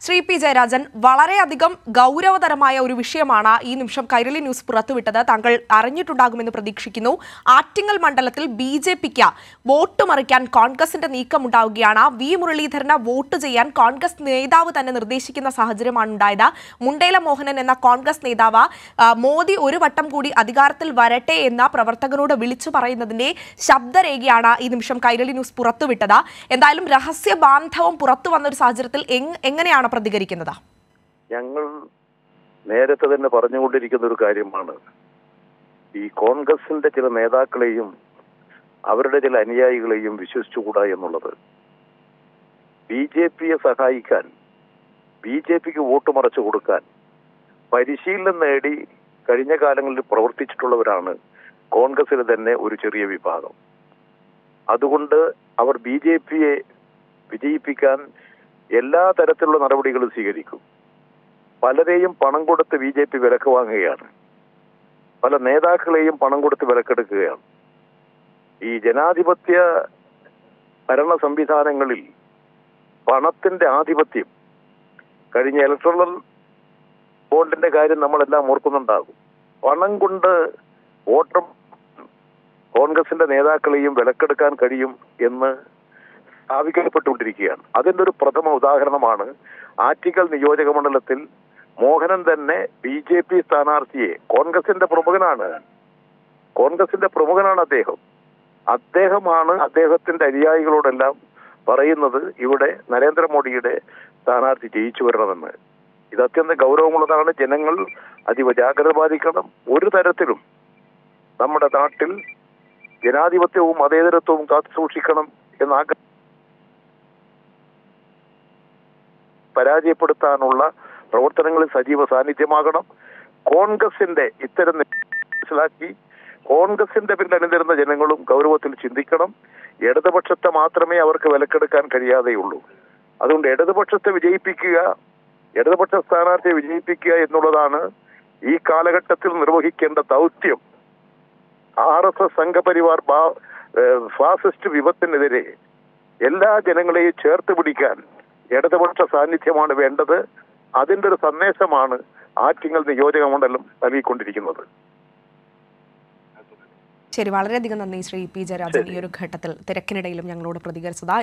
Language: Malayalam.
ശ്രീ പി ജയരാജൻ വളരെയധികം ഗൗരവതരമായ ഒരു വിഷയമാണ് ഈ നിമിഷം കൈരളി ന്യൂസ് പുറത്തുവിട്ടത് താങ്കൾ അറിഞ്ഞിട്ടുണ്ടാകുമെന്ന് പ്രതീക്ഷിക്കുന്നു ആറ്റിങ്ങൽ മണ്ഡലത്തിൽ ബി ജെ പിക്ക് വോട്ട് മറിക്കാൻ കോൺഗ്രസിന്റെ നീക്കമുണ്ടാവുകയാണ് വി മുരളീധരന് വോട്ട് ചെയ്യാൻ കോൺഗ്രസ് നേതാവ് തന്നെ നിർദ്ദേശിക്കുന്ന സാഹചര്യമാണ് ഉണ്ടായത് മുണ്ടേല മോഹനൻ എന്ന കോൺഗ്രസ് നേതാവ് ആ, മോദി ഒരു വട്ടം കൂടി അധികാരത്തിൽ വരട്ടെ എന്ന പ്രവർത്തകരോട് വിളിച്ചു പറയുന്നതിന്റെ ശബ്ദരേഖയാണ് ഈ നിമിഷം കൈരളി ന്യൂസ് പുറത്തുവിട്ടത് എന്തായാലും രഹസ്യ ബാന്ധവം പുറത്തു വന്ന ഒരു സാഹചര്യത്തിൽ എങ്- എങ്ങനെയാണ് പ്രതികരിക്കുന്നത് ഞങ്ങൾ നേരത്തെ തന്നെ പറഞ്ഞുകൊണ്ടിരിക്കുന്ന ഒരു കാര്യമാണ് ഈ കോൺഗ്രസിന്റെ ചില നേതാക്കളെയും അവരുടെ ചില അനുയായികളെയും വിശ്വസിച്ചുകൂടാ എന്നുള്ളത് ബി ജെ പിയെ സഹായിക്കാൻ ബി ജെ പിക്ക് വോട്ട് മറച്ചു കൊടുക്കാൻ പരിശീലനം നേടി കഴിഞ്ഞ കാലങ്ങളിൽ പ്രവർത്തിച്ചിട്ടുള്ളവരാണ് കോൺഗ്രസിൽ തന്നെ ഒരു ചെറിയ വിഭാഗം അതുകൊണ്ട് അവർ ബി ജെ പിയെ വിജയിപ്പിക്കാൻ എല്ലാ തരത്തിലുള്ള നടപടികളും സ്വീകരിക്കും പലരെയും പണം കൊടുത്ത് ബി ജെ പി വിലക്ക് വാങ്ങുകയാണ് പല നേതാക്കളെയും പണം കൊടുത്ത് വിലക്കെടുക്കുകയാണ് ഈ ജനാധിപത്യ ഭരണ സംവിധാനങ്ങളിൽ പണത്തിന്റെ ആധിപത്യം കഴിഞ്ഞ ഇലക്ട്രൽ ബോണ്ടിന്റെ കാര്യം നമ്മളെല്ലാം ഓർക്കുന്നുണ്ടാകും പണം കൊണ്ട് വോട്ടർ കോൺഗ്രസിന്റെ നേതാക്കളെയും വിലക്കെടുക്കാൻ കഴിയും എന്ന് സ്ഥാപിക്കപ്പെട്ടുകൊണ്ടിരിക്കുകയാണ് അതിന്റെ ഒരു പ്രഥമ ഉദാഹരണമാണ് ആറ്റിക്കൽ നിയോജക മണ്ഡലത്തിൽ മോഹനൻ തന്നെ ബി ജെ പി സ്ഥാനാർത്ഥിയെ കോൺഗ്രസിന്റെ പ്രമുഖനാണ് കോൺഗ്രസിന്റെ പ്രമുഖനാണ് അദ്ദേഹം അദ്ദേഹമാണ് അദ്ദേഹത്തിന്റെ അനുയായികളോടെല്ലാം പറയുന്നത് ഇവിടെ നരേന്ദ്രമോദിയുടെ സ്ഥാനാർത്ഥി ജയിച്ചു വരണമെന്ന് ഇത് അത്യന്തം ഗൗരവമുള്ളതാണ് ജനങ്ങൾ അതീവ ജാഗ്രത പാലിക്കണം ഒരു തരത്തിലും നമ്മുടെ നാട്ടിൽ ജനാധിപത്യവും മതേതരത്വവും കാത്തു സൂക്ഷിക്കണം എന്ന ആഗ്രഹം പരാജയപ്പെടുത്താനുള്ള പ്രവർത്തനങ്ങളിൽ സജീവ സാന്നിധ്യമാകണം കോൺഗ്രസിന്റെ ഇത്തരം മനസ്സിലാക്കി കോൺഗ്രസിന്റെ പിന്നിൽ അണിനിരുന്ന ജനങ്ങളും ഗൗരവത്തിൽ ചിന്തിക്കണം ഇടതുപക്ഷത്തെ മാത്രമേ അവർക്ക് വിലക്കെടുക്കാൻ കഴിയാതെയുള്ളൂ അതുകൊണ്ട് ഇടതുപക്ഷത്തെ വിജയിപ്പിക്കുക ഇടതുപക്ഷ സ്ഥാനാർത്ഥിയെ വിജയിപ്പിക്കുക എന്നുള്ളതാണ് ഈ കാലഘട്ടത്തിൽ നിർവഹിക്കേണ്ട ദൗത്യം ആർ എസ് എസ് സംഘപരിവാർ ബാ- ഏഹ് ഫാസിസ്റ്റ് വിപത്തിനെതിരെ എല്ലാ ജനങ്ങളെയും ചേർത്ത് പിടിക്കാൻ ഇടതുപക്ഷ സാന്നിധ്യമാണ് വേണ്ടത് അതിന്റെ ഒരു സന്ദേശമാണ് ആറ്റിങ്ങൽ നിയോജക മണ്ഡലം നൽകിക്കൊണ്ടിരിക്കുന്നത് ശരി വളരെയധികം നന്ദി ശ്രീ പി ജയരാജൻ ഈ ഒരു ഘട്ടത്തിൽ തിരക്കിനിടയിലും ഞങ്ങളോട് പ്രതികരിച്ചത്